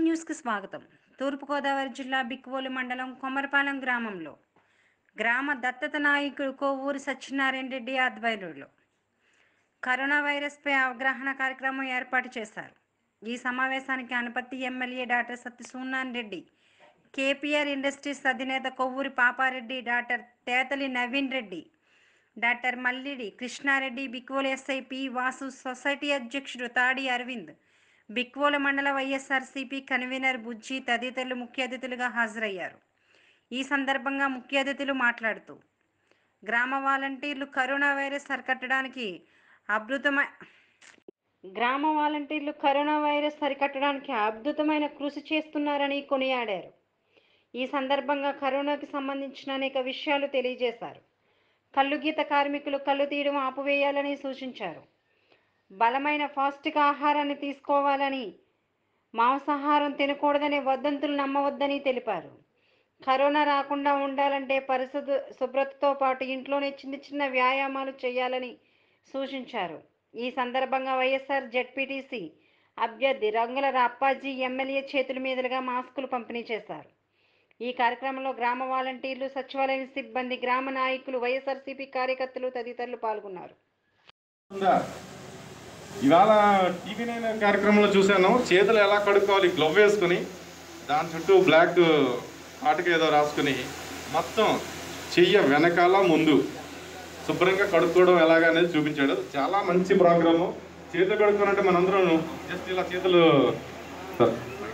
న్యూస్కి స్వాగతం తూర్పుగోదావరి జిల్లా బిక్కువోలు మండలం కొమరపాలెం గ్రామంలో గ్రామ దత్తత నాయకుడు కోవూరు సత్యనారాయణ రెడ్డి ఆధ్వర్యంలో కరోనా వైరస్పై అవగాహన కార్యక్రమం ఏర్పాటు చేశారు ఈ సమావేశానికి Anaparthi MLA doctor Sathyasoonan Reddy KPR industries అధినేత Kovvuri Papareddy doctor Tetali Naveen Reddy doctor Mallidi Krishnareddy Biccavolu SI P Vasu society అధ్యక్షుడు తాడి అరవింద్ బిక్వోల మండల వైఎస్ఆర్సీపీ కన్వీనర్ బుజ్జి తదితరులు ముఖ్య అతిథులుగా హాజరయ్యారు ఈ సందర్భంగా ముఖ్య అతిథులు మాట్లాడుతూ గ్రామ వాలంటీర్లు కరోనా వైరస్ అరికట్టడానికి అద్భుతమై గ్రామ వాలంటీర్లు కరోనా వైరస్ అరికట్టడానికి అద్భుతమైన కృషి చేస్తున్నారని కొనియాడారు ఈ సందర్భంగా కరోనాకి సంబంధించిన అనేక విషయాలు తెలియజేశారు కళ్ళు గీత కార్మికులు కళ్ళు తీయడం ఆపివేయాలని సూచించారు బలమైన పౌష్టిక ఆహారాన్ని తీసుకోవాలని మాంసాహారం తినకూడదనే వదంతులు నమ్మవద్దని తెలిపారు కరోనా రాకుండా ఉండాలంటే పరిశుద్ధ శుభ్రతతో పాటు ఇంట్లోనే చిన్న చిన్న వ్యాయామాలు చేయాలని సూచించారు ఈ సందర్భంగా వైఎస్ఆర్ జెడ్పీటీసీ అభ్యర్థి రంగుల అప్పాజీ ఎమ్మెల్యే చేతుల మీదులుగా మాస్కులు పంపిణీ చేశారు ఈ కార్యక్రమంలో గ్రామ వాలంటీర్లు సచివాలయం సిబ్బంది గ్రామ నాయకులు వైఎస్ఆర్సీపీ కార్యకర్తలు తదితరులు పాల్గొన్నారు ఉందా? ఇవాళ టీవీ నేను కార్యక్రమంలో చూశాను చేతులు ఎలా కడుక్కోవాలి గ్లవ్ వేసుకొని దాని చుట్టూ బ్లాక్ ఆటక ఏదో రాసుకుని మొత్తం చెయ్య వెనకాల ముందు శుభ్రంగా కడుక్కోవడం ఎలాగా అనేది చూపించాడు చాలా మంచి ప్రోగ్రాము చేతులు కడుక్కోనంటే మనందరం జస్ట్ ఇలా చేతులు సార్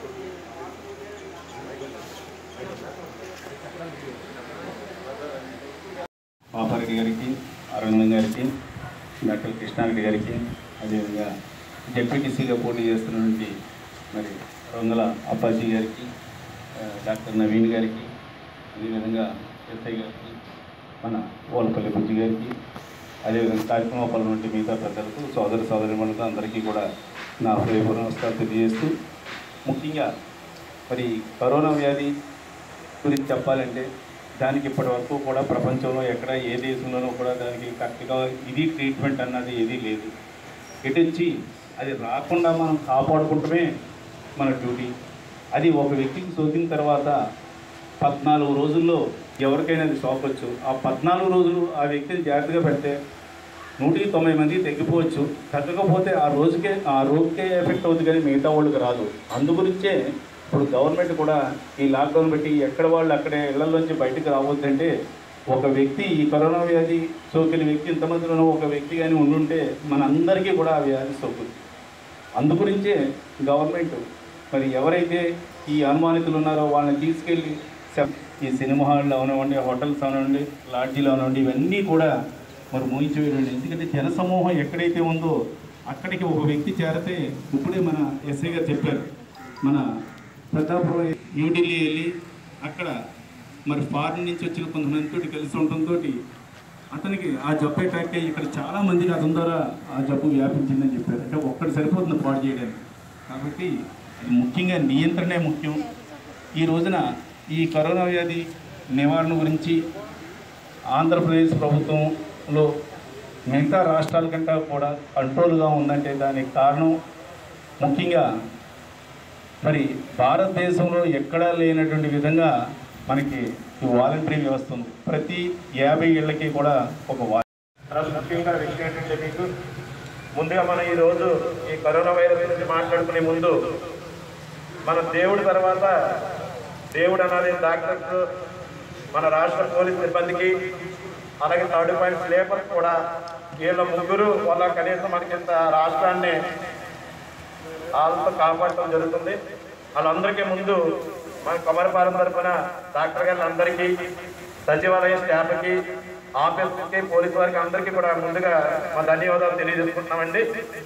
పాపారెడ్డి గారికి అరవిందం గారికి డాక్టర్ కృష్ణారెడ్డి గారికి అదేవిధంగా జెడ్పీటీసీగా పోటీ చేస్తున్నటువంటి మరి రొంగల అప్పాజీ గారికి ఆ, డాక్టర్ నవీన్ గారికి అదేవిధంగా ఎస్ఐ గారికి మన ఓలపల్లి బుజ్జి గారికి అదేవిధంగా కార్యక్రమం పాల్గొన్నటువంటి మిగతా పెద్దలకు సోదర సోదరి అందరికీ కూడా నా హృదయపూర్వ నమస్కారం తెలియజేస్తూ ముఖ్యంగా మరి కరోనా వ్యాధి గురించి చెప్పాలంటే దానికి ఇప్పటి వరకు కూడా ప్రపంచంలో ఎక్కడ ఏ దేశంలోనూ కూడా దానికి కరెక్ట్గా ఇది ట్రీట్మెంట్ అన్నది ఏదీ లేదు ఇటొచ్చి అది రాకుండా మనం కాపాడుకుంటమే మన డ్యూటీ అది ఒక వ్యక్తికి సోకిన తర్వాత పద్నాలుగు రోజుల్లో ఎవరికైనా అది సోకొచ్చు ఆ పద్నాలుగు రోజులు ఆ వ్యక్తిని జాగ్రత్తగా పెడితే నూటికి తొంభై మంది తగ్గిపోవచ్చు తగ్గకపోతే ఆ రోజుకే ఆ రోజుకే ఎఫెక్ట్ అవుతుంది కానీ మిగతా వాళ్ళకి రాదు అందుగురించే ఇప్పుడు గవర్నమెంట్ కూడా ఈ లాక్డౌన్ పెట్టి ఎక్కడ వాళ్ళు అక్కడే ఇళ్లలోంచి బయటకు రావద్దంటే ఒక వ్యక్తి ఈ కరోనా వ్యాధి సోకిన వ్యక్తి ఇంతమందిలో ఒక వ్యక్తి కానీ ఉండుంటే మనందరికీ కూడా ఆ వ్యాధి సోకుతుంది అందుగురించే గవర్నమెంట్ మరి ఎవరైతే ఈ అనుమానితులు ఉన్నారో వాళ్ళని తీసుకెళ్ళి సెప్- ఈ సినిమా హాళ్ళు అవనివ్వండి హోటల్స్ అవనివ్వండి లాడ్జీలు అవనివ్వండి ఇవన్నీ కూడా మరి మూయించివేయండి ఎందుకంటే జనసమూహం ఎక్కడైతే ఉందో అక్కడికి ఒక వ్యక్తి చేరితే ఇప్పుడే మన ఎస్ఐ గారు చెప్పారు మన ప్రతాపురం న్యూఢిల్లీ వెళ్ళి అక్కడ మరి ఫారిన్ నుంచి వచ్చిన కొంతమందితో కలిసి ఉండటంతో అతనికి ఆ జబ్బు అటాక్ అయ్యి ఇక్కడ చాలా మందికి అతని ద్వారా ఆ జబ్బు వ్యాపించిందని చెప్పారు అంటే ఒక్కటి సరిపోతుంది పాడు చేయడానికి కాబట్టి అది ముఖ్యంగా నియంత్రణే ముఖ్యం ఈ రోజున ఈ కరోనా వ్యాధి నివారణ గురించి ఆంధ్రప్రదేశ్ ప్రభుత్వంలో మిగతా రాష్ట్రాల కంటే కూడా కంట్రోల్గా ఉందంటే దానికి కారణం ముఖ్యంగా మరి భారతదేశంలో ఎక్కడా లేనటువంటి విధంగా మనకి ఈ వాలంటరీ వ్యవస్థ ఉంది ప్రతి యాభై ఏళ్ళకి కూడా ఒక వా తర్వాత ముఖ్యంగా విషయం ఏంటంటే మీకు ముందుగా మనం ఈరోజు ఈ కరోనా వైరస్ గురించి మాట్లాడుకునే ముందు మన దేవుడి తర్వాత దేవుడు అన్నది డాక్టర్స్ మన రాష్ట్ర పోలీస్ సిబ్బందికి అలాగే థర్డ్ పాయింట్ స్లేపర్ కూడా వీళ్ళ ముగ్గురు వల్ల కనీసం మనకి ఇంత రాష్ట్రాన్ని వాళ్ళతో కాపాడటం జరుగుతుంది వాళ్ళందరికీ ముందు మన కొమరపాలెం తరఫున డాక్టర్ గారి అందరికీ సచివాలయ స్టాఫ్కి ఆఫీస్కి పోలీసు వారికి అందరికీ కూడా ముందుగా మా ధన్యవాదాలు తెలియజేసుకుంటున్నామండి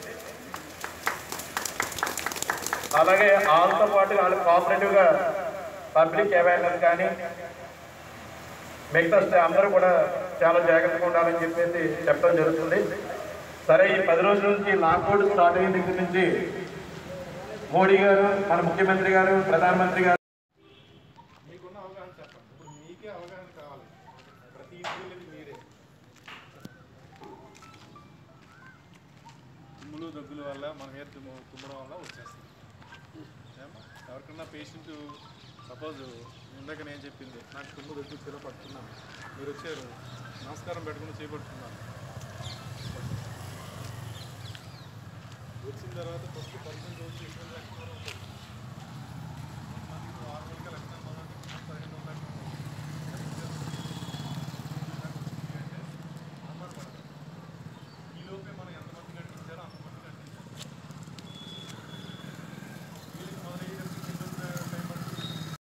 అలాగే వాళ్ళతో పాటు వాళ్ళు కోఆపరేటివ్గా పబ్లిక్ అవేర్నెస్ కానీ మిగతా స్టా- అందరూ కూడా చాలా జాగ్రత్తగా ఉండాలని చెప్పేసి చెప్పడం జరుగుతుంది సరే ఈ పది రోజుల నుంచి లాక్డౌన్ స్టార్ట్ అయిన దగ్గర నుంచి మోడీ గారు మన ముఖ్యమంత్రి గారు ప్రధానమంత్రి గారు మీకున్న అవగాహన చెప్పండి ఇప్పుడు మీకే అవగాహన కావాలి ప్రతి ఇంటికి వెళ్ళేది మీరే తుమ్ములు దగ్గుల వల్ల మన మీద తుమ్ము తుమ్మడం వల్ల వచ్చేస్తుంది ఏమో ఎవరికన్నా పేషెంట్ సపోజ్ ఇందాక నేను చెప్పింది నాకు తుమ్ము దగ్గర చెలో పట్టుకున్నాను మీరు వచ్చారు నమస్కారం పెట్టుకుని చేపట్టుకున్నాను వచ్చిన తర్వాత ఫస్ట్ పర్సెంట్ రోజు